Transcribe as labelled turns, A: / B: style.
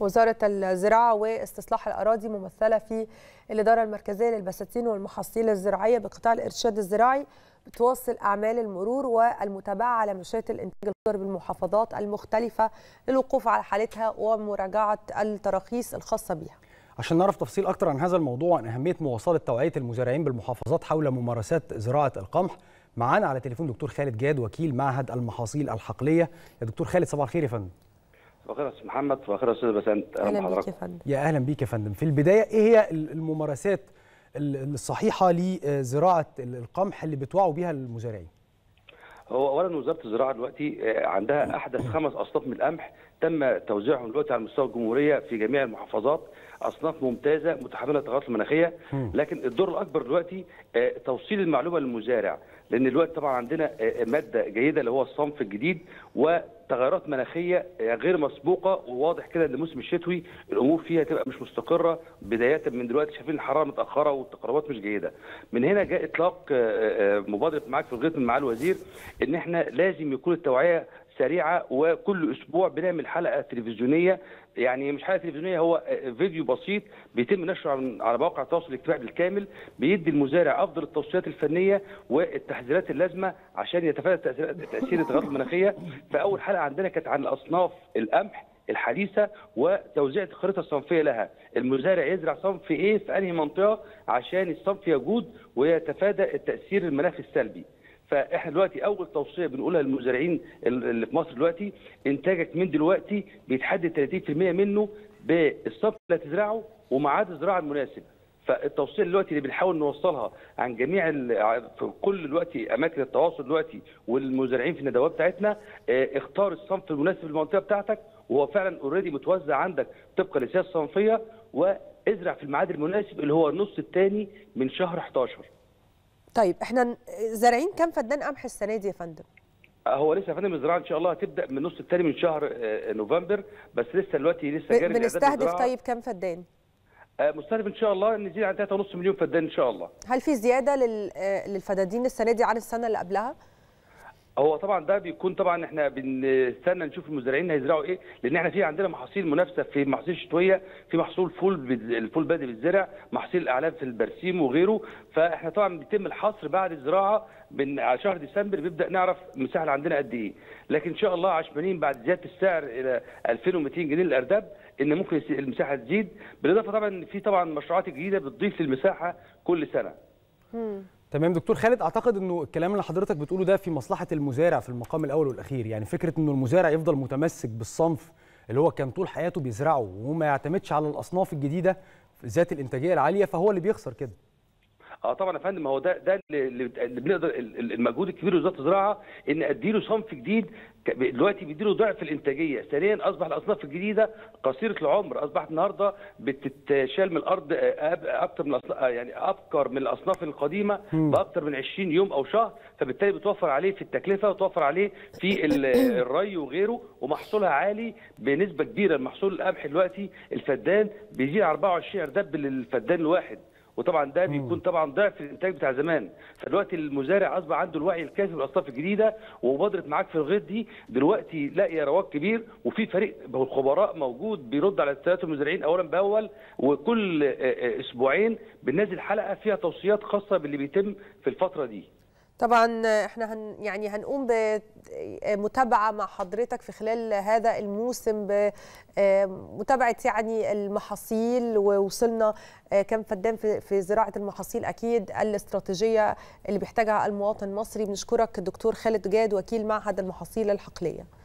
A: وزارة الزراعة واستصلاح الأراضي ممثلة في الإدارة المركزية للبساتين والمحاصيل الزراعية بقطاع الإرشاد الزراعي بتواصل أعمال المرور والمتابعة على مشاة الإنتاج الخضر بالمحافظات المختلفة للوقوف على حالتها ومراجعة التراخيص الخاصة بها
B: عشان نعرف تفصيل أكتر عن هذا الموضوع وعن أهمية مواصلة توعية المزارعين بالمحافظات حول ممارسات زراعة القمح معانا على تليفون دكتور خالد جاد وكيل معهد المحاصيل الحقلية يا دكتور خالد صباح الخير يا فندم
C: صباح الخير يا استاذ محمد صباح الخير يا استاذ بسنت
A: أهلا بيك يا فندم
B: يا أهلا بيك يا فندم في البداية إيه هي الممارسات الصحيحة لزراعة القمح اللي بتوعوا بيها المزارعين
C: هو اولا وزاره الزراعه دلوقتي عندها احدث خمس اصناف من القمح تم توزيعهم دلوقتي على مستوى الجمهوريه في جميع المحافظات اصناف ممتازه متحمله التغيرات المناخيه لكن الدور الاكبر دلوقتي توصيل المعلومه للمزارع لان دلوقتي طبعا عندنا ماده جيده اللي هو الصنف الجديد وتغيرات مناخيه غير مسبوقه وواضح كده ان الموسم الشتوي الامور فيها تبقى مش مستقره بدايه من دلوقتي شايفين الحراره متاخره والتقربات مش جيده من هنا جاء اطلاق مبادره معاك في الغيط من معالي الوزير ان احنا لازم يكون التوعيه سريعه وكل اسبوع بنعمل حلقه تلفزيونيه يعني مش حلقه تلفزيونيه هو فيديو بسيط بيتم نشره على مواقع التواصل الاجتماعي بالكامل بيدي المزارع افضل التوصيات الفنيه والتحذيرات اللازمه عشان يتفادى تاثير التغيرات المناخيه فاول حلقه عندنا كانت عن الاصناف القمح الحديثه وتوزيع الخريطه الصنفيه لها، المزارع يزرع صنف ايه في انهي منطقه عشان الصنف يجود ويتفادى التاثير المناخي السلبي. فاحنا دلوقتي اول توصيه بنقولها للمزارعين اللي في مصر دلوقتي انتاجك من دلوقتي بيتحدد 30% منه بالصنف اللي هتزرعه وميعاد الزراعه المناسب فالتوصيه دلوقتي اللي بنحاول نوصلها عن جميع في كل دلوقتي اماكن التواصل دلوقتي والمزارعين في الندوات بتاعتنا اختار الصنف المناسب للمنطقه بتاعتك وهو فعلا اوريدي متوزع عندك طبقا للسياسه الصنفيه وازرع في الميعاد المناسب اللي هو النص الثاني من شهر 11
A: طيب احنا زارعين كام فدان قمح السنه دي يا فندم؟
C: هو لسه يا فندم الزراعه ان شاء الله هتبدا من النص الثاني من شهر نوفمبر بس لسه دلوقتي لسه جاري
A: بنستهدف طيب كام فدان؟
C: مستهدف ان شاء الله نزيد عن 3.5 مليون فدان ان شاء الله.
A: هل في زياده للفدادين السنه دي عن السنه اللي قبلها؟
C: هو طبعا ده بيكون طبعا احنا بنستنى نشوف المزارعين هيزرعوا ايه لان احنا في عندنا محاصيل منافسه في المحاصيل الشتويه في محصول فول الفول بادئ بالزرع محاصيل الاعلاف في البرسيم وغيره فاحنا طبعا بيتم الحصر بعد الزراعه من على شهر ديسمبر بيبدا نعرف المساحه اللي عندنا قد ايه لكن ان شاء الله عشمانين بعد زياده السعر الى 2200 جنيه للارداب ان ممكن المساحه تزيد بالاضافه طبعا في طبعا مشروعات جديده بتضيف للمساحه كل سنه.
A: مم.
B: تمام دكتور خالد اعتقد انه الكلام اللي حضرتك بتقوله ده في مصلحه المزارع في المقام الاول والاخير يعني فكره انه المزارع يفضل متمسك بالصنف اللي هو كان طول حياته بيزرعه وما يعتمدش على الاصناف الجديده ذات الانتاجيه العاليه فهو اللي بيخسر كده
C: اه طبعا يا فندم هو ده ده اللي بنقدر المجهود الكبير لوزاره الزراعه ان اديله صنف جديد دلوقتي بيديله ضعف الانتاجيه، ثانيا اصبح الاصناف الجديده قصيره العمر، اصبحت النهارده بتتشال من الارض اكثر من يعني ابكر من الاصناف القديمه باكثر من 20 يوم او شهر، فبالتالي بتوفر عليه في التكلفه وتوفر عليه في الري وغيره ومحصولها عالي بنسبه كبيره، المحصول القمح دلوقتي الفدان بيزيد 24 ارداب للفدان الواحد. وطبعا ده بيكون طبعا ضعف الانتاج بتاع زمان فدلوقتي المزارع اصبح عنده الوعي الكافي بالاصناف الجديده ومبادره معاك في الغيط دي دلوقتي لاقيه رواج كبير وفي فريق الخبراء موجود بيرد على استفسارات المزارعين اولا باول وكل اسبوعين بننزل حلقه فيها توصيات خاصه باللي بيتم في الفتره دي
A: طبعا احنا هن يعني هنقوم بمتابعه مع حضرتك في خلال هذا الموسم بمتابعه يعني المحاصيل ووصلنا كم فدان في زراعه المحاصيل اكيد الاستراتيجيه اللي بيحتاجها المواطن المصري بنشكرك الدكتور خالد جاد وكيل معهد المحاصيل الحقليه